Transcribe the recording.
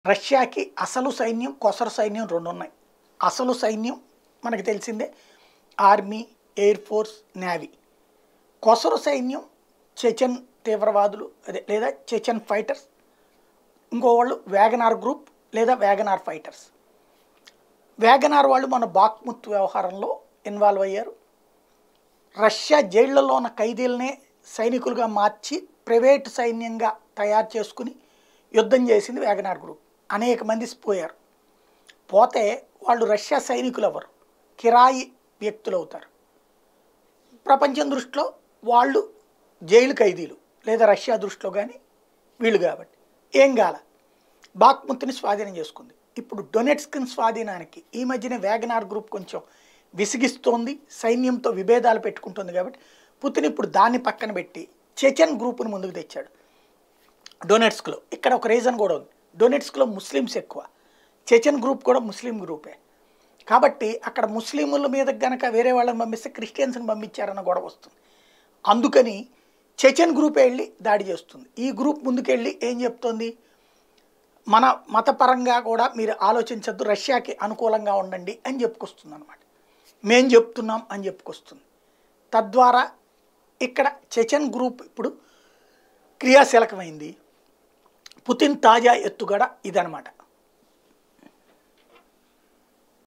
రష్యాకి అసలు సైన్యం కొసరు సైన్యం రెండు ఉన్నాయి అసలు సైన్యం మనకి తెలిసిందే ఆర్మీ ఎయిర్ ఫోర్స్ నేవీ కొసరు సైన్యం చెచెన్ తీవ్రవాదులు అదే లేదా చెచెన్ ఫైటర్స్ ఇంకో వాళ్ళు వ్యాగనార్ గ్రూప్ లేదా వ్యాగనార్ ఫైటర్స్ వ్యాగనార్ వాళ్ళు మన బాక్ముత్ వ్యవహారంలో ఇన్వాల్వ్ అయ్యారు రష్యా జైళ్లలో ఉన్న ఖైదీలనే సైనికులుగా మార్చి ప్రైవేట్ సైన్యంగా తయారు చేసుకుని యుద్ధం చేసింది వ్యాగనార్ గ్రూప్ అనేక మంది పోయారు పోతే వాళ్ళు రష్యా సైనికులు ఎవరు కిరాయి వ్యక్తులు అవుతారు ప్రపంచం దృష్టిలో వాళ్ళు జైలు ఖైదీలు లేదా రష్యా దృష్టిలో కానీ వీళ్ళు కాబట్టి ఏం కాల బాక్ముత్ని స్వాధీనం చేసుకుంది ఇప్పుడు డొనెట్స్కిన్ స్వాధీనానికి ఈ మధ్యనే వ్యాగనార్ గ్రూప్ కొంచెం విసిగిస్తోంది సైన్యంతో విభేదాలు పెట్టుకుంటుంది కాబట్టి పుతిన్ ఇప్పుడు దాన్ని పక్కన పెట్టి చెచెన్ గ్రూప్ను ముందుకు తెచ్చాడు డొనెట్స్క్లో ఇక్కడ ఒక రీజన్ కూడా ఉంది డొనెట్స్క్లో ముస్లిమ్స్ ఎక్కువ చెచెన్ గ్రూప్ కూడా ముస్లిం గ్రూపే కాబట్టి అక్కడ ముస్లింల మీద గనక వేరే వాళ్ళని పంపిస్తే క్రిస్టియన్స్ని పంపించారన్న గొడవ వస్తుంది అందుకని చెచెన్ గ్రూప్ వెళ్ళి దాడి చేస్తుంది ఈ గ్రూప్ ముందుకెళ్ళి ఏం చెప్తోంది మన మతపరంగా కూడా మీరు ఆలోచించద్దు రష్యాకి అనుకూలంగా ఉండండి అని చెప్పుకొస్తుంది అనమాట మేం చెప్తున్నాం అని చెప్పుకొస్తుంది తద్వారా ఇక్కడ చెచెన్ గ్రూప్ ఇప్పుడు క్రియాశీలకమైంది పుతిన్ తాజా ఎత్తుగడ ఇదనమాట